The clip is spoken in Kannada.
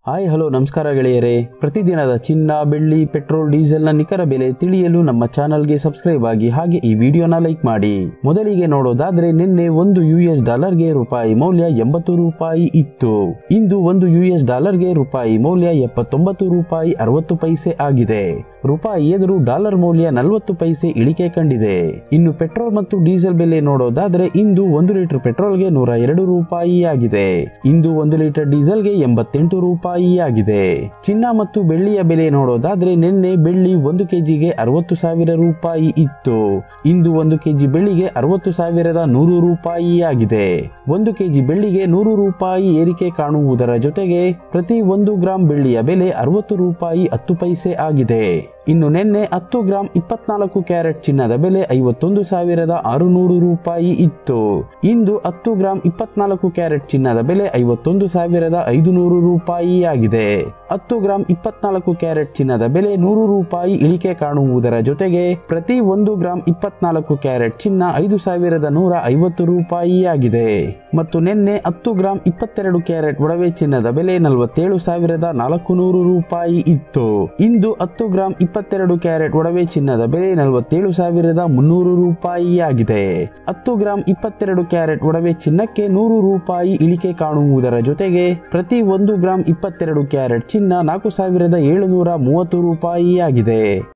ಹಾಯ್ ಹಲೋ ನಮಸ್ಕಾರ ಗೆಳೆಯರೇ ಪ್ರತಿದಿನದ ಚಿನ್ನ ಬೆಳ್ಳಿ ಪೆಟ್ರೋಲ್ ಡೀಸೆಲ್ನ ನಿಖರ ಬೆಲೆ ತಿಳಿಯಲು ನಮ್ಮ ಚಾನಲ್ಗೆ ಸಬ್ಸ್ಕ್ರೈಬ್ ಆಗಿ ಹಾಗೆ ಈ ವಿಡಿಯೋನ ಲೈಕ್ ಮಾಡಿ ಮೊದಲಿಗೆ ನೋಡೋದಾದ್ರೆ ನಿನ್ನೆ ಒಂದು ಯು ಎಸ್ ಡಾಲರ್ಗೆ ರೂಪಾಯಿ ಮೌಲ್ಯ ಎಂಬತ್ತು ರೂಪಾಯಿ ಇತ್ತು ಇಂದು ಒಂದು ಯು ಎಸ್ ಡಾಲರ್ಗೆ ರೂಪಾಯಿ ಮೌಲ್ಯ ಎಪ್ಪತ್ತೊಂಬತ್ತು ರೂಪಾಯಿ ಅರವತ್ತು ಪೈಸೆ ಆಗಿದೆ ರೂಪಾಯಿ ಎದುರು ಡಾಲರ್ ಮೌಲ್ಯ ನಲವತ್ತು ಪೈಸೆ ಇಳಿಕೆ ಕಂಡಿದೆ ಇನ್ನು ಪೆಟ್ರೋಲ್ ಮತ್ತು ಡೀಸೆಲ್ ಬೆಲೆ ನೋಡೋದಾದ್ರೆ ಇಂದು ಒಂದು ಲೀಟರ್ ಪೆಟ್ರೋಲ್ಗೆ ನೂರ ಎರಡು ರೂಪಾಯಿ ಆಗಿದೆ ಇಂದು ಒಂದು ಲೀಟರ್ ಡೀಸೆಲ್ಗೆ ಎಂಬತ್ತೆಂಟು ರೂಪಾಯಿ ಆಗಿದೆ ಚಿನ್ನ ಮತ್ತು ಬೆಳ್ಳಿಯ ಬೆಲೆ ನೋಡೋದಾದ್ರೆ ನಿನ್ನೆ ಬೆಳ್ಳಿ ಒಂದು ಕೆಜಿಗೆ ಅರವತ್ತು ಸಾವಿರ ರೂಪಾಯಿ ಇತ್ತು ಇಂದು ಒಂದು ಕೆಜಿ ಬೆಳ್ಳಿಗೆ ಅರವತ್ತು ಸಾವಿರದ ನೂರು ರೂಪಾಯಿ ಆಗಿದೆ ಒಂದು ಕೆಜಿ ಬೆಳ್ಳಿಗೆ ನೂರು ರೂಪಾಯಿ ಏರಿಕೆ ಕಾಣುವುದರ ಜೊತೆಗೆ ಪ್ರತಿ ಒಂದು ಗ್ರಾಂ ಬೆಳ್ಳಿಯ ಬೆಲೆ ಅರವತ್ತು ರೂಪಾಯಿ ಹತ್ತು ಪೈಸೆ ಆಗಿದೆ ಇನ್ನು ನಿನ್ನೆ ಹತ್ತು ಗ್ರಾಂ ಇಪ್ಪತ್ನಾಲ್ಕು ಕ್ಯಾರೆಟ್ ಚಿನ್ನದ ಬೆಲೆ ಐವತ್ತೊಂದು ಸಾವಿರದ ಆರುನೂರು ರೂಪಾಯಿ ಇತ್ತು ಇಂದು ಹತ್ತು ಗ್ರಾಂ ಇಪ್ಪತ್ನಾಲ್ಕು ಕ್ಯಾರೆಟ್ ಚಿನ್ನದ ಬೆಲೆ ಐವತ್ತೊಂದು ಸಾವಿರದ ಐದುನೂರು ರೂಪಾಯಿ ಆಗಿದೆ ಹತ್ತು ಗ್ರಾಂ ಇಪ್ಪತ್ನಾಲ್ಕು ಕ್ಯಾರೆಟ್ ಚಿನ್ನದ ಬೆಲೆ ನೂರು ರೂಪಾಯಿ ಇಳಿಕೆ ಕಾಣುವುದರ ಜೊತೆಗೆ ಪ್ರತಿ ಒಂದು ಗ್ರಾಂ ಇಪ್ಪತ್ನಾಲ್ಕು ಕ್ಯಾರೆಟ್ ಚಿನ್ನ ಐದು ಸಾವಿರದ ನೂರ ಐವತ್ತು ರೂಪಾಯಿ ಆಗಿದೆ ಮತ್ತು ನಿನ್ನೆ ಹತ್ತು ಗ್ರಾಂ ಇಪ್ಪತ್ತೆರಡು ಕ್ಯಾರೆಟ್ ಒಡವೆ ಚಿನ್ನದ ಬೆಲೆ ನಲವತ್ತೇಳು ಸಾವಿರದ ನಾಲ್ಕು ನೂರು ರೂಪಾಯಿ ಇತ್ತು ಇಂದು ಹತ್ತು ಗ್ರಾಂ ಇಪ್ಪತ್ತೆರಡು ಕ್ಯಾರೆಟ್ ಒಡವೆ ಚಿನ್ನದ ಬೆಲೆ ನಲವತ್ತೇಳು ಸಾವಿರದ ಮುನ್ನೂರು ರೂಪಾಯಿ ಆಗಿದೆ ಹತ್ತು ಗ್ರಾಂ ಇಪ್ಪತ್ತೆರಡು ಕ್ಯಾರೆಟ್ ಒಡವೆ ಚಿನ್ನಕ್ಕೆ ನೂರು ರೂಪಾಯಿ ಇಳಿಕೆ ಕಾಣುವುದರ ಜೊತೆಗೆ ಪ್ರತಿ ಒಂದು ಗ್ರಾಂ ಇಪ್ಪತ್ತೆರಡು ಕ್ಯಾರೆಟ್ ಚಿನ್ನ ನಾಲ್ಕು ಸಾವಿರದ ಏಳುನೂರ ಮೂವತ್ತು ರೂಪಾಯಿ ಆಗಿದೆ